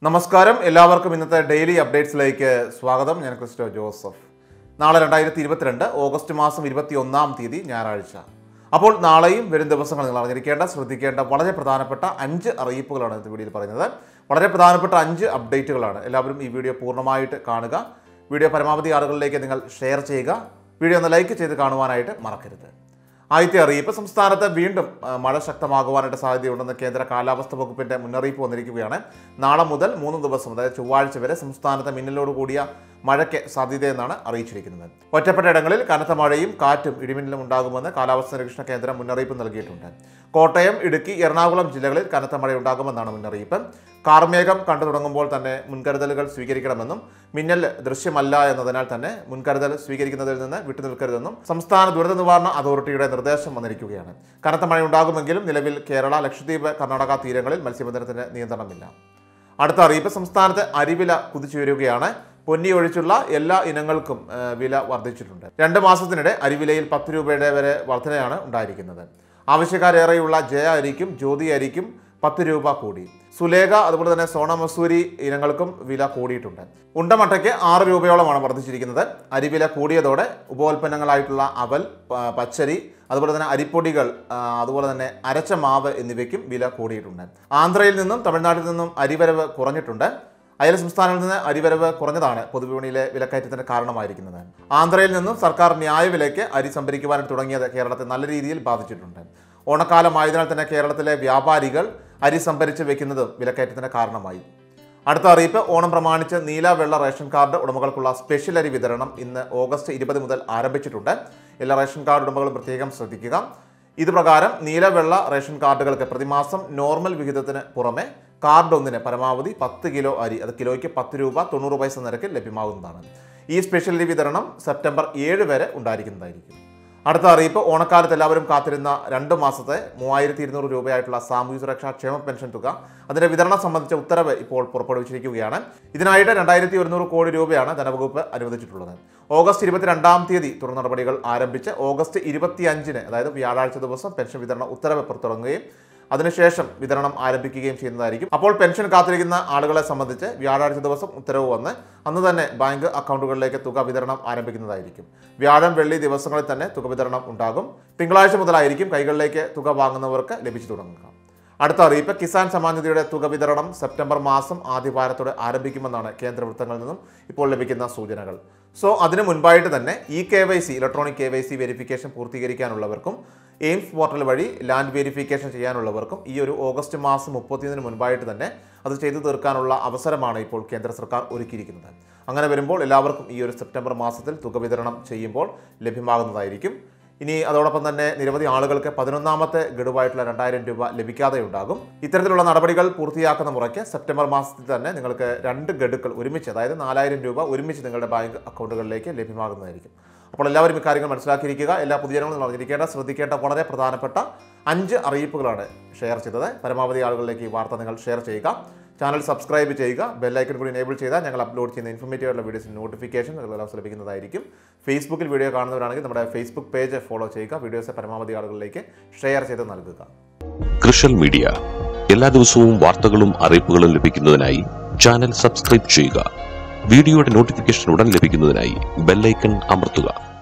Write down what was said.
നമസ്കാരം എല്ലാവർക്കും ഇന്നത്തെ ഡെയിലി അപ്ഡേറ്റ്സിലേക്ക് സ്വാഗതം ഞാൻ ക്രിസ്റ്റോ ജോസഫ് നാളെ രണ്ടായിരത്തി ഇരുപത്തിരണ്ട് ഓഗസ്റ്റ് മാസം ഇരുപത്തി ഒന്നാം തീയതി ഞായറാഴ്ച അപ്പോൾ നാളെയും വരും ദിവസങ്ങൾ നിങ്ങൾ അറിഞ്ഞിരിക്കേണ്ട ശ്രദ്ധിക്കേണ്ട വളരെ പ്രധാനപ്പെട്ട അഞ്ച് അറിയിപ്പുകളാണ് ഇന്നത്തെ വീഡിയോയിൽ പറയുന്നത് വളരെ പ്രധാനപ്പെട്ട അഞ്ച് അപ്ഡേറ്റുകളാണ് എല്ലാവരും ഈ വീഡിയോ പൂർണ്ണമായിട്ട് കാണുക വീഡിയോ പരമാവധി ആളുകളിലേക്ക് നിങ്ങൾ ഷെയർ ചെയ്യുക വീഡിയോ ഒന്ന് ലൈക്ക് ചെയ്ത് കാണുവാനായിട്ട് മറക്കരുത് ആദ്യത്തെ അറിയിപ്പ് സംസ്ഥാനത്ത് വീണ്ടും ആ, മഴ ശക്തമാകുവാനായിട്ട് സാധ്യതയുണ്ടെന്ന് കേന്ദ്ര കാലാവസ്ഥ വകുപ്പിന്റെ മുന്നറിയിപ്പ് വന്നിരിക്കുകയാണ് നാളെ മുതൽ മൂന്ന് ദിവസം അതായത് ചൊവ്വാഴ്ച വരെ സംസ്ഥാനത്ത് മിന്നലോട് കൂടിയ മഴയ്ക്ക് സാധ്യതയെന്നാണ് അറിയിച്ചിരിക്കുന്നത് ഒറ്റപ്പെട്ട ഇടങ്ങളിൽ കനത്ത മഴയും കാറ്റും ഇടിമിന്നലും ഉണ്ടാകുമെന്ന് കാലാവസ്ഥ നിരീക്ഷണ കേന്ദ്രം മുന്നറിയിപ്പ് നൽകിയിട്ടുണ്ട് കോട്ടയം ഇടുക്കി എറണാകുളം ജില്ലകളിൽ കനത്ത മഴയുണ്ടാകുമെന്നാണ് മുന്നറിയിപ്പ് കാർമേഘം കണ്ടു തുടങ്ങുമ്പോൾ തന്നെ മുൻകരുതലുകൾ സ്വീകരിക്കണമെന്നും മിന്നൽ ദൃശ്യമല്ല എന്നതിനാൽ തന്നെ മുൻകരുതൽ സ്വീകരിക്കുന്നതിൽ നിന്ന് വിട്ടുനിൽക്കരുതെന്നും സംസ്ഥാന ദുരന്ത നിവാരണ അതോറിറ്റിയുടെ നിർദ്ദേശം വന്നിരിക്കുകയാണ് കനത്ത മഴയുണ്ടാകുമെങ്കിലും നിലവിൽ കേരള ലക്ഷദ്വീപ് കർണാടക തീരങ്ങളിൽ മത്സ്യബന്ധനത്തിന് നിയന്ത്രണമില്ല അടുത്ത അറിയിപ്പ് സംസ്ഥാനത്ത് അരിവില കുതിച്ചുയരുകയാണ് പൊന്നി ഒഴിച്ചുള്ള എല്ലാ ഇനങ്ങൾക്കും ആ, വില വർദ്ധിച്ചിട്ടുണ്ട് രണ്ട് മാസത്തിനിടെ അരിവിലയിൽ പത്ത് രൂപയുടെ വരെ വർധനയാണ് ഉണ്ടായിരിക്കുന്നത് ആവശ്യക്കാരേറെയുള്ള ജയ അരിക്കും ജ്യോതി അരിക്കും പത്ത് രൂപ കൂടി സുലേഖ അതുപോലെ തന്നെ സോണ മസൂരി ഇനങ്ങൾക്കും വില കൂടിയിട്ടുണ്ട് ഉണ്ടമട്ടയ്ക്ക് ആറ് രൂപയോളമാണ് വർദ്ധിച്ചിരിക്കുന്നത് അരിവില കൂടിയതോടെ ഉപോൽപ്പന്നങ്ങളായിട്ടുള്ള അവൽ പ- പച്ചരി അതുപോലെ തന്നെ അരിപ്പൊടികൾ ആ, അതുപോലെ തന്നെ അരച്ച മാവ് എന്നിവയ്ക്കും വില കൂടിയിട്ടുണ്ട് ആന്ധ്രയിൽ നിന്നും തമിഴ്നാട്ടിൽ നിന്നും അരിവരവ് കുറഞ്ഞിട്ടുണ്ട് അയൽ സംസ്ഥാനങ്ങളിൽ നിന്ന് അരിവരവ് കുറഞ്ഞതാണ് പൊതുവിപണിയിലെ വിലക്കയറ്റത്തിന് കാരണമായിരിക്കുന്നത് ആന്ധ്രയിൽ നിന്നും സർക്കാർ ന്യായവിലയ്ക്ക് അരി സംഭരിക്കുവാൻ തുടങ്ങിയത് കേരളത്തെ നല്ല രീതിയിൽ ബാധിച്ചിട്ടുണ്ട് ഓണക്കാലമായതിനാൽ തന്നെ കേരളത്തിലെ വ്യാപാരികൾ അരി സംഭരിച്ച് വെക്കുന്നതും വിലക്കയറ്റത്തിന് കാരണമായി അടുത്ത അറിയിപ്പ് ഓണം പ്രമാണിച്ച് നീല വെള്ള റേഷൻ കാർഡ് ഉടമകൾക്കുള്ള സ്പെഷ്യൽ അരി വിതരണം ഇന്ന് ഓഗസ്റ്റ് ഇരുപത് മുതൽ ആരംഭിച്ചിട്ടുണ്ട് എല്ലാ റേഷൻ കാർഡ് ഉടമകളും പ്രത്യേകം ശ്രദ്ധിക്കുക ഇത് പ്രകാരം നീല വെള്ള റേഷൻ കാർഡുകൾക്ക് പ്രതിമാസം നോർമൽ വിഹിതത്തിന് പുറമെ കാർഡ് ഒന്നിന് പരമാവധി പത്ത് കിലോ അരി അത് കിലോയ്ക്ക് പത്ത് രൂപ തൊണ്ണൂറ് പൈസ നിരക്കിൽ ലഭ്യമാകുന്നതാണ് ഈ സ്പെഷ്യൽ അരി വിതരണം സെപ്റ്റംബർ ഏഴ് വരെ ഉണ്ടായിരിക്കുന്നതായിരിക്കും അടുത്ത അറിയിപ്പ് ഓണക്കാലത്ത് എല്ലാവരും കാത്തിരുന്ന രണ്ട് മാസത്തെ മൂവായിരത്തി ഇരുന്നൂറ് രൂപയായിട്ടുള്ള സാമൂഹ്യ സുരക്ഷാ ക്ഷേമ പെൻഷൻ തുക അതിന്റെ വിതരണം സംബന്ധിച്ച ഉത്തരവ് ഇപ്പോൾ പുറപ്പെടുവിച്ചിരിക്കുകയാണ് ഇതിനായിട്ട് രണ്ടായിരത്തി ഒരുന്നൂറ് കോടി രൂപയാണ് ധനവകുപ്പ് അനുവദിച്ചിട്ടുള്ളത് ഓഗസ്റ്റ് ഇരുപത്തിരണ്ടാം തീയതി തുടർ നടപടികൾ ആരംഭിച്ച് ഓഗസ്റ്റ് ഇരുപത്തിയഞ്ചിന് അതായത് വ്യാഴാഴ്ച ദിവസം പെൻഷൻ വിതരണ ഉത്തരവ് പുറത്തിറങ്ങുകയും അതിനുശേഷം വിതരണം ആരംഭിക്കുകയും ചെയ്യുന്നതായിരിക്കും അപ്പോൾ പെൻഷൻ കാത്തിരിക്കുന്ന ആളുകളെ സംബന്ധിച്ച് വ്യാഴാഴ്ച ദിവസം ഉത്തരവ് വന്ന് അന്ന് തന്നെ ബാങ്ക് അക്കൗണ്ടുകളിലേക്ക് തുക വിതരണം ആരംഭിക്കുന്നതായിരിക്കും വ്യാഴം വെള്ളി ദിവസങ്ങളിൽ തന്നെ തുക വിതരണം ഉണ്ടാകും തിങ്കളാഴ്ച മുതലായിരിക്കും കൈകളിലേക്ക് തുക വാങ്ങുന്നവർക്ക് ലഭിച്ചു തുടങ്ങുക അടുത്ത അറിയിപ്പ് കിസാൻ സമ്മാൻ നിധിയുടെ തുക വിതരണം സെപ്റ്റംബർ മാസം ആദ്യവാരത്തോടെ ആരംഭിക്കുമെന്നാണ് കേന്ദ്ര വൃത്തങ്ങളിൽ നിന്നും ഇപ്പോൾ ലഭിക്കുന്ന സൂചനകൾ സോ അതിനു മുൻപായിട്ട് തന്നെ E K Y C electronic K Y C verification പൂർത്തീകരിക്കാനുള്ളവർക്കും എയിംസ് പോർട്ടൽ വഴി ലാൻഡ് വെരിഫിക്കേഷൻ ചെയ്യാനുള്ളവർക്കും ഈ ഒരു ഓഗസ്റ്റ് മാസം മുപ്പത്തിയൊന്നിന് മുൻപായിട്ട് തന്നെ അത് ചെയ്തു തീർക്കാനുള്ള അവസരമാണ് ഇപ്പോൾ കേന്ദ്ര സർക്കാർ ഒരുക്കിയിരിക്കുന്നത് അങ്ങനെ വരുമ്പോൾ എല്ലാവർക്കും ഈ ഒരു സെപ്റ്റംബർ മാസത്തിൽ തുക വിതരണം ചെയ്യുമ്പോൾ ലഭ്യമാകുന്നതായിരിക്കും ഇനി അതോടൊപ്പം തന്നെ നിരവധി ആളുകൾക്ക് പതിനൊന്നാമത്തെ ഗഡുവായിട്ടുള്ള രണ്ടായിരം രൂപ ലഭിക്കാതെ ഉണ്ടാകും ഇത്തരത്തിലുള്ള നടപടികൾ പൂർത്തിയാക്കുന്ന മുറയ്ക്ക് സെപ്റ്റംബർ മാസത്തിൽ തന്നെ നിങ്ങൾക്ക് രണ്ട് ഗഡുക്കൾ ഒരുമിച്ച് അതായത് നാലായിരം രൂപ ഒരുമിച്ച് നിങ്ങളുടെ ബാങ്ക് അക്കൗണ്ടുകളിലേക്ക് ലഭ്യമാകുന്നതായിരിക്കും അപ്പോൾ എല്ലാവരും ഇക്കാര്യങ്ങൾ മനസ്സിലാക്കിയിരിക്കുക എല്ലാ പൊതുജനങ്ങളും അറിഞ്ഞിരിക്കേണ്ട ശ്രദ്ധിക്കേണ്ട വളരെ പ്രധാനപ്പെട്ട അഞ്ച് അറിയിപ്പുകളാണ് ഷെയർ ചെയ്തത് പരമാവധി ആളുകളിലേക്ക് ഈ വാർത്ത നിങ്ങൾ ഷെയർ ചെയ്യുക ചാനൽ സബ്സ്ക്രൈബ് ചെയ്യുക ബെല്ലൈക്കൺ കൂടി എനേബിൾ ചെയ്താൽ ഞങ്ങൾ അപ്ലോഡ് ചെയ്യുന്ന ഇൻഫോർമേറ്റീവ് ആയിട്ടുള്ള വീഡിയോസിന് നോട്ടിഫിക്കേഷൻ നിങ്ങളെല്ലാം ലഭിക്കുന്നതായിരിക്കും ഫേസ്ബുക്കിൽ വീഡിയോ കാണുന്നവരാണെങ്കിൽ നമ്മുടെ ഫേസ്ബുക്ക് പേജ് ഫോളോ ചെയ്യുക വീഡിയോസ് പരമാവധി ആളുകളിലേക്ക് ഷെയർ ചെയ്ത് നൽകുക കൃഷൽ മീഡിയ എല്ലാ ദിവസവും വാർത്തകളും അറിയിപ്പുകളും ലഭിക്കുന്നതിനായി ചാനൽ സബ്സ്ക്രൈബ് ചെയ്യുക വീഡിയോയുടെ നോട്ടിഫിക്കേഷൻ ഉടൻ ലഭിക്കുന്നതിനായി ബെല്ലൈക്കൺ അമർത്തുക